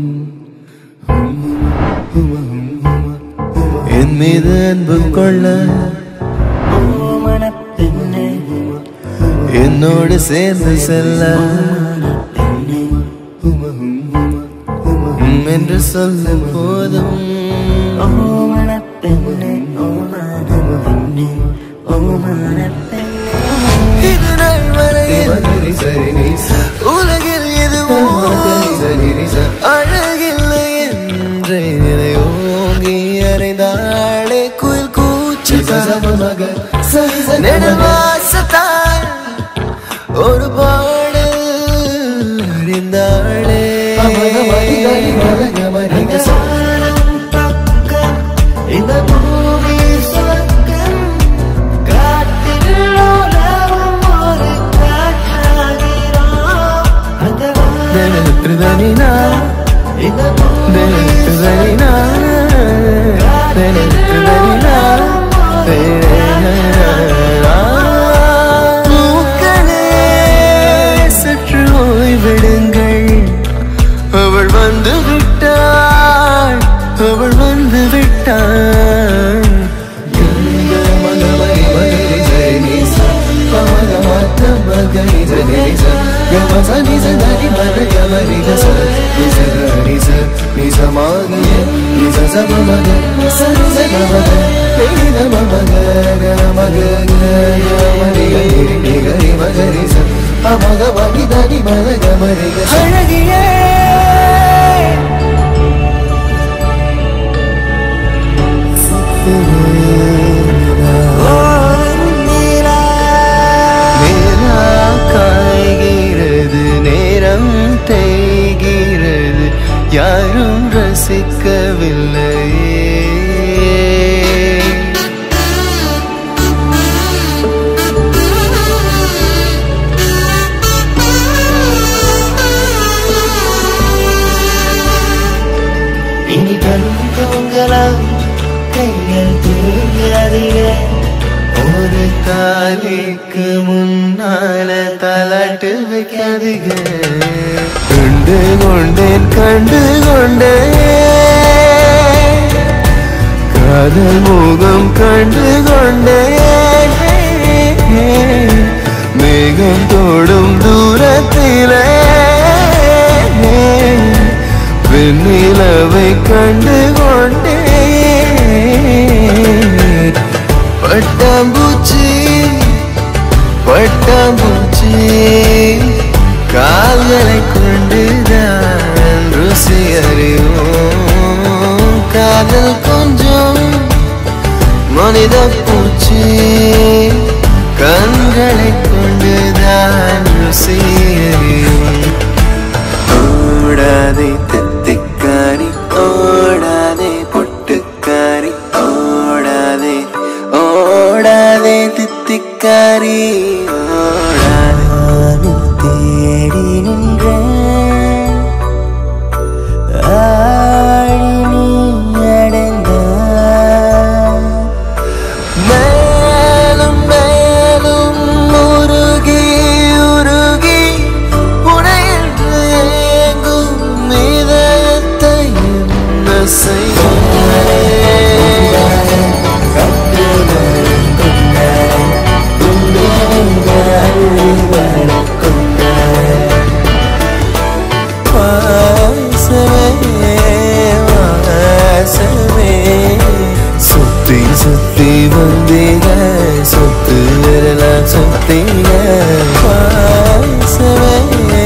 என் மீது அன்பு கொள்ள மனப்பெண்ணே என்னோடு சேர்ந்து செல்ல உம் என்று சொல்லும் போதும் ஓ மனப்பெண்ணே ஓ மனப்பெண்ணே ஓ மனப்பெண்ணே இது நாள் வரையில் உலகில் எதுவும் அழகில்லை என்றே நிலை ஓங்கி அறைந்தாளே குயில் கூச்சு நெடுவாசத்தால் ஒரு பாடல் அறிந்தாளே வானம் பக்கம் இந்த பூமி சொர்க்கம் காட்டில் உலவும் ஒரு காற்றாகிறோம் அந்த வானம் திருதனினா இந்த பூமி திருதனினா பூக்களே சற்று ஓய்வெடுங்கள் அவள் வந்து விட்டாள் அவள் வந்து விட்டாள் அழகியே நிலா காய்கிறது நேரம் தேய்கிறது யாரும் ரசிக்கவில்லையே இனி கண் தூங்கலாம் கைகள் தூங்காதீங்க ஒரு தாலிக்கு முன்னால தலாட்டு வைக்காதீங்க கண்டு கொண்டேன் கண்டு கொண்டேன் காதல் முகம் கண்டு கொண்டேன் மேகம் தோடும் தூரத்திலே வெண்ணிலவை கண்டு கொண்டேன் பட்டாம்பூச்சி பட்டாம்பூச்சி கால்களை கொண்டுதான் ருசி அறிவோம் காதல் கொஞ்சம் மனித பூச்சி கண்களை கொண்டுதான் ருசி அறிவோம் ஓடாதே தித்திக்காரி ஓடாதே பொட்டுக்காரி ஓடாதே ஓடாதே தித்திக்காரி ஓடாதே நானும் தேடி நின்றேன் ஆடி நீ அடைந்தாய் மேலும் மேலும் உருகி உருகி உனையன்று ஏங்கும் இதயத்தை என்ன வாசமே வாசமே சுத்தி சுத்தி வந்தீங்க சுத்து விரலாம் சுத்தீங்க வாசமே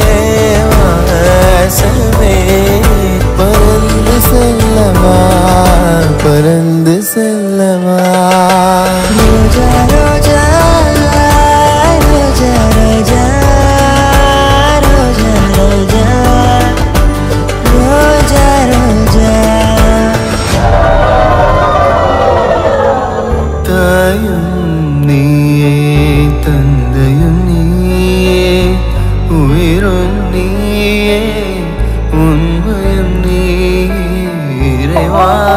வாசமே பறந்து செல்லவா பறந்து செல்லவா ரோஜா ரோஜா ரோஜா ரோஜா ரோஜா ரோஜா ரோஜா ரோஜா தாயும் நீயே தந்தையும் நீயே உயிரும் நீயே உண்மையும் நீயே இறைவா